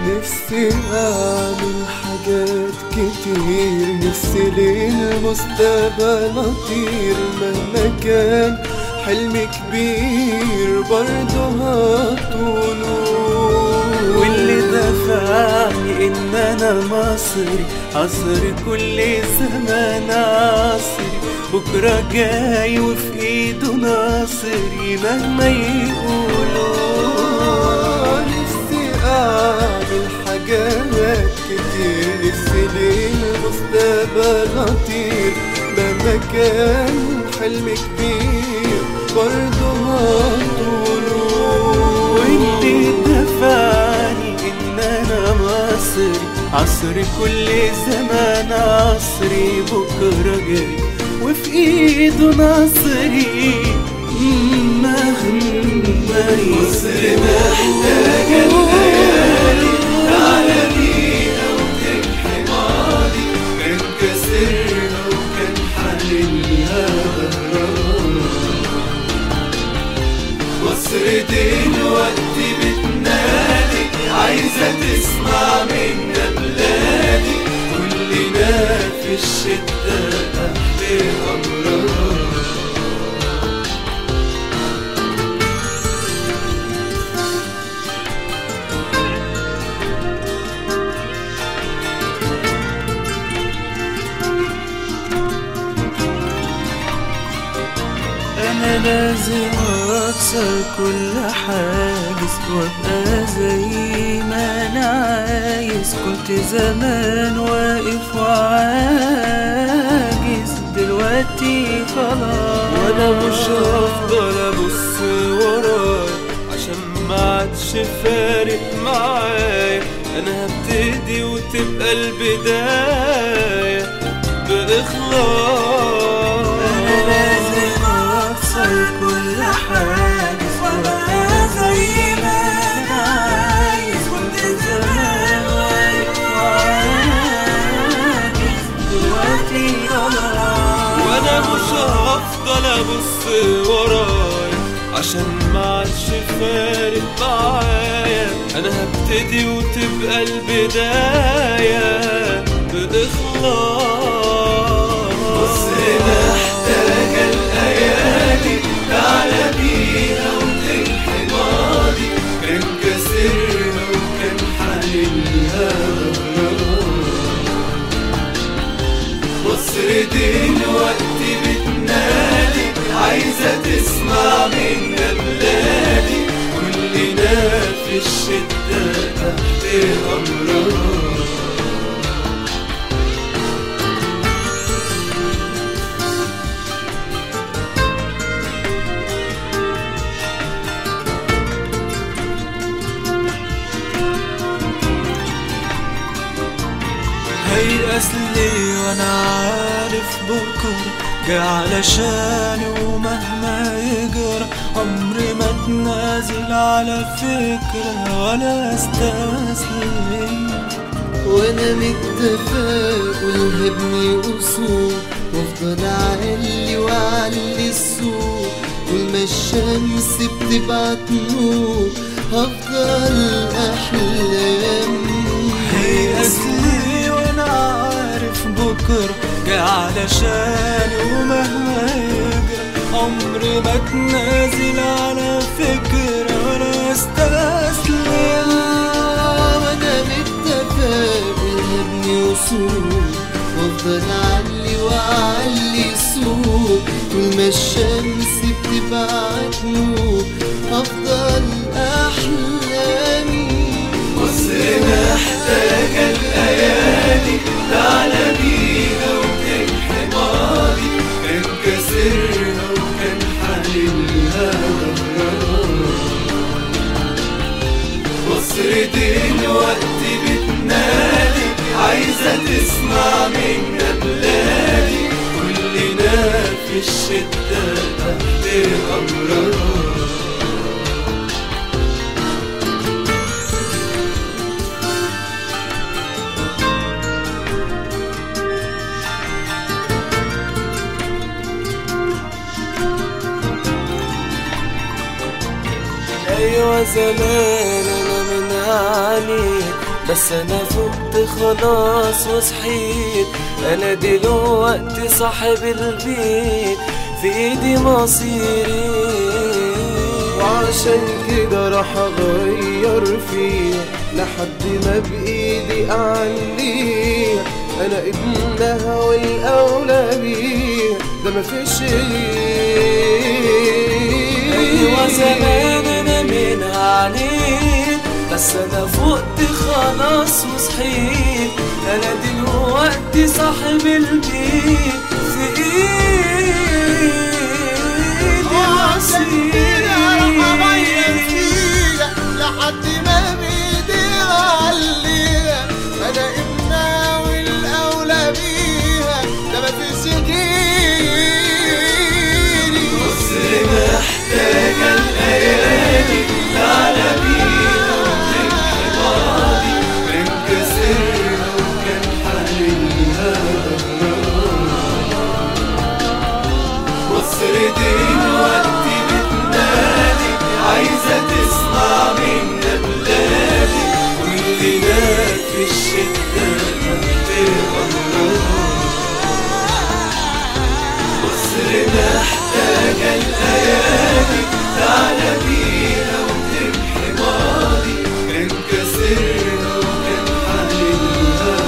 نفسي أعمل حاجات كتير نفسي للمستقبل أطير مهما كان حلم كبير برضه هطوله واللي دفعني ان انا مصري عصر كل زمان عصري بكرة جاي وفي ايده ناصري مهما يقولوا نفسي أعمل حاجات كتير نفسي للمستقبل أطير مهما كان حلم كبير برضه هطوله واللي دفعني ان انا مصري عصر كل زمان عصري بكرة جاي وفي ايده ناصري مهما مصر محتاجة الليالي تعالى بيها وتمحي ماضي كان كسرها وكان حللها ظهرها مصر دلوقتي بتنادي عايزة تسمع منا بلادي كلنا في الشدة تحت أمرها انا لازم اكسر كل حاجز وابقى زي ما انا عايز كنت زمان واقف وعاجز دلوقتي خلاص وانا مش هفضل ابص ورايا عشان ما عادش فارق معايا انا هبتدي وتبقى البداية باخلاص انا لازم اكسر كل حاجز وابقى زي ما انا عايز كنت زمان واقف وعاجز دلوقتي خلاص وانا مش هفضل ابص ورايا عشان ما عادش فارق معايا انا هبتدي وتبقى البداية باخلاص مصر محتاجة الايادي تعالى بيها وتمحي ماضي كان كسرها وكان حللها ظهرها مصر دلوقتي بتنادي عايزة تسمع منا بلادي كلنا في الشدة تحت أمرها هيأس لي وانا عارف بكرة جه علشاني ومهما يجرى عمري ما اتنازل على فكرة ولا استسلم وانا متفائل هبني اصول وافضل اعلي واعلي السوق طول ما الشمس بتبعت نور هفضل احلام هيأس لي وانا عارف بكرة جه علشاني ومهما يجرى عمري ما اتنازل على فكرة ولا استسلم وانا متفائل هبني اصول وافضل اعلي واعلي السوق طول ما الشمس بتبعت نور هفضل احلامي مصر محتاجة الايادي تعالى بيها وتمحي ماضي كان كسرها وكان حللها ظهرها مصر دلوقتي بتنادي عايزة تسمع منا بلادي كلنا في الشدة تحت أمرها ايوه زمان انا من عليك بس انا فقت خلاص وصحيت انا دلوقتي صاحب البيت في ايدي مصيري وعشان كده راح اغير فيها لحد ما بايدي اعليها انا ابنها والاولى بيها ده مفيش غير ايوه زمان انا من عنيد بس انا فقت خلاص وصحيت انا دلوقتي صاحب البيت في ايدي وعشان كده راح اغير مصيري فيها لحد ما بايدي اعليها انا ابنها والاولى بيها ده مفيش غيري مصر محتاجة الأيادي تعالى بينا وتمحي ماضي انكسرنا وكان حالنا مصر دلوقتي بتنادي عايزة تسمع منا بلادي كلنا في الشدة تحت أمرها مصر محتاجة الأيادي تعالى بينا وتمحي ماضي كان كسرنا وكان حالنا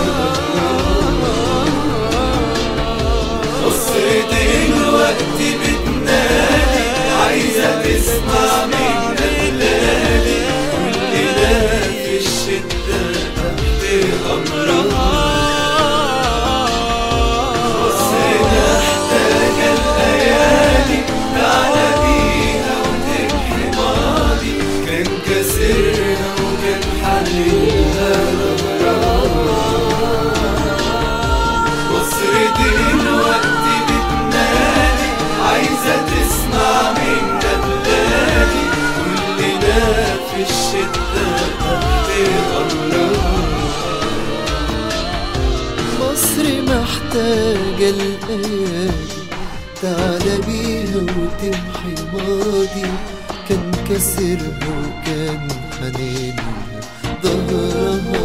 مصر دلوقتي بتنادي عايزة تسمع منا بلادي كلنا في الشدة تحت أمرها مصر محتاجة الأيادي تعالى بينا وتمحي ماضي كان كسرنا وكان حللها مصر دلوقتي بتنادي عايزة تسمع منا بلادي كلنا في الشدة تحت أمرها مصر محتاجة الأيادي تعالى بيها وتمحي ماضي كان كسرها وكان حنينها ظهرها